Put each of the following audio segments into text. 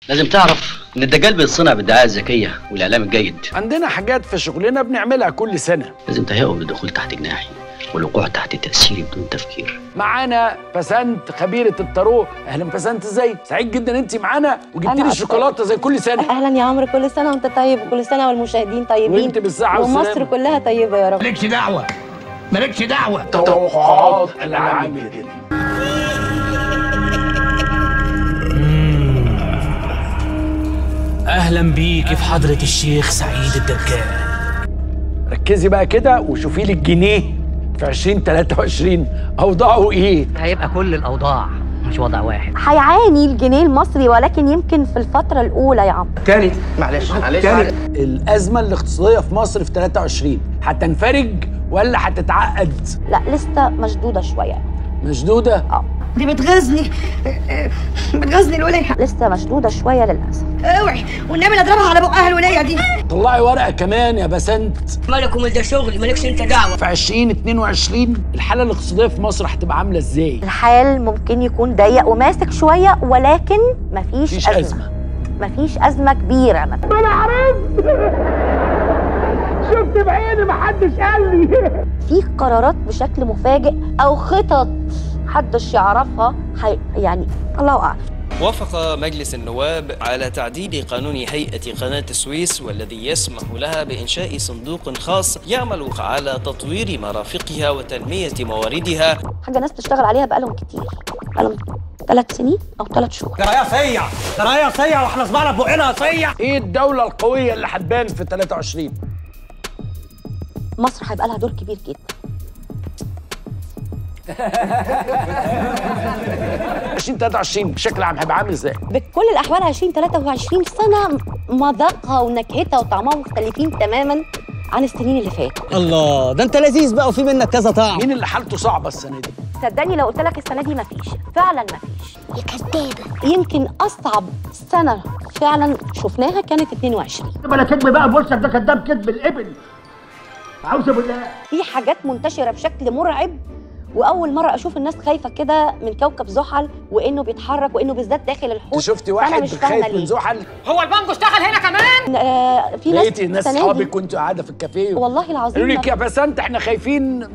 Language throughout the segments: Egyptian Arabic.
لازم تعرف ان الدجال بيتصنع بالدعايه الذكيه والاعلام الجيد عندنا حاجات في شغلنا بنعملها كل سنه لازم تهيئهم للدخول تحت جناحي والوقوع تحت تاثيري بدون تفكير معانا بسنت خبيره التارو اهلا بسنت ازاي سعيد جدا انت معانا وجبت أنا لي أكتر. شوكولاته زي كل سنه اهلا يا عمرو كل سنه وانت طيب وكل سنه والمشاهدين طيبين وانت بالصحه ومصر والسلامه كلها طيبه يا رب مالكش دعوة مالكش دعوة توقعات العامل اهلا بيك في حضرة الشيخ سعيد الدجال ركزي بقى كده وشوفي لي الجنيه في 2023 اوضاعه ايه هيبقى كل الاوضاع مش وضع واحد هيعاني الجنيه المصري ولكن يمكن في الفتره الاولى يا عمرو تاني معلش معلش الازمه الاقتصاديه في مصر في 23 هتنفرج ولا هتتعقد لا لسه مشدوده شويه مشدوده دي بتغيظني بتغيظني الولية لسه مشدوده شويه للاسف اوعي والنبي لا اضربها على بقها الولية دي طلعي ورقه كمان يا بسنت مالك ومال ده شغلي مالكش انت دعوه في 2022 الحاله الاقتصاديه في مصر هتبقى عامله ازاي الحال ممكن يكون ضيق وماسك شويه ولكن مفيش مفيش ازمه, ازمه مفيش ازمه كبيره مثلا شفت بعيني محدش قال لي في قرارات بشكل مفاجئ او خطط محدش يعرفها حي... يعني الله اعلم وافق مجلس النواب على تعديل قانون هيئة قناة السويس والذي يسمح لها بإنشاء صندوق خاص يعمل على تطوير مرافقها وتنمية مواردها حاجه ناس تشتغل عليها بقالهم كتير بقالهم ثلاث سنين او ثلاث شهور ترى يا صيع ترى يا صيع واحنا صبعنا في بقنا صيع ايه الدوله القويه اللي هتبان في 23 مصر هيبقى لها دور كبير جدا 2023 بشكل عام هيبقى عامل ازاي بكل الاحوال 2023 سنه مذاقها ونكهتها وطعمها مختلفين تماما عن السنين اللي فاتت الله ده انت لذيذ بقى وفي منك كذا طعم مين اللي حالته صعبه السنه دي صدقني لو قلت لك السنه دي مفيش فعلا مفيش يا كدابه يمكن اصعب سنه فعلا شفناها كانت 22 بلا كذب بقى بوشك ده كذاب كذب الابل عاوز بالله في حاجات منتشره بشكل مرعب واول مره اشوف الناس خايفه كده من كوكب زحل وانه بيتحرك وانه بالذات داخل الحوت انت شفتي فأنا واحد مش فاهمة خايف من ليه. زحل هو البانجو اشتغل هنا كمان آه في ناس لقيتي ناس السنة دي- اصحابك كنت قاعده في الكافيه والله العظيم قالوا لك ما- يا بسنت احنا خايفين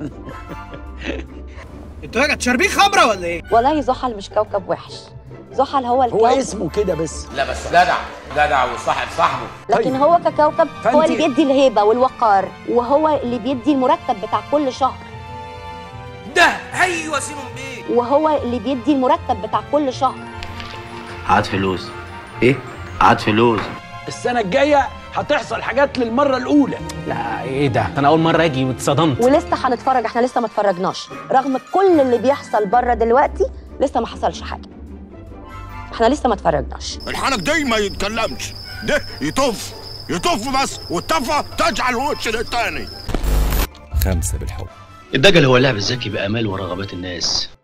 انتوا يا شاربين خمره ولا ايه؟ والله زحل مش كوكب وحش زحل هو هو الكوكب اسمه كده بس لا بس جدع جدع وصاحب صاحبه لكن طيب. هو ككوكب هو فأنتي- اللي بيدي الهيبه والوقار وهو اللي بيدي المرتب بتاع كل شهر ده ايوه سيمون بيه وهو اللي بيدي المرتب بتاع كل شهر عاد فلوس ايه عاد فلوس السنه الجايه هتحصل حاجات للمره الاولى لا ايه ده انا اول مرة اجي واتصدمت ولسه هنتفرج احنا لسه ما اتفرجناش رغم كل اللي بيحصل بره دلوقتي لسه ما حصلش حاجه احنا لسه ما اتفرجناش الحنك دي ما يتكلمش ده يطف يطف بس والطفة تجعل وش للتاني خمسة بالحب الدجل هو اللعب الذكي بامال ورغبات الناس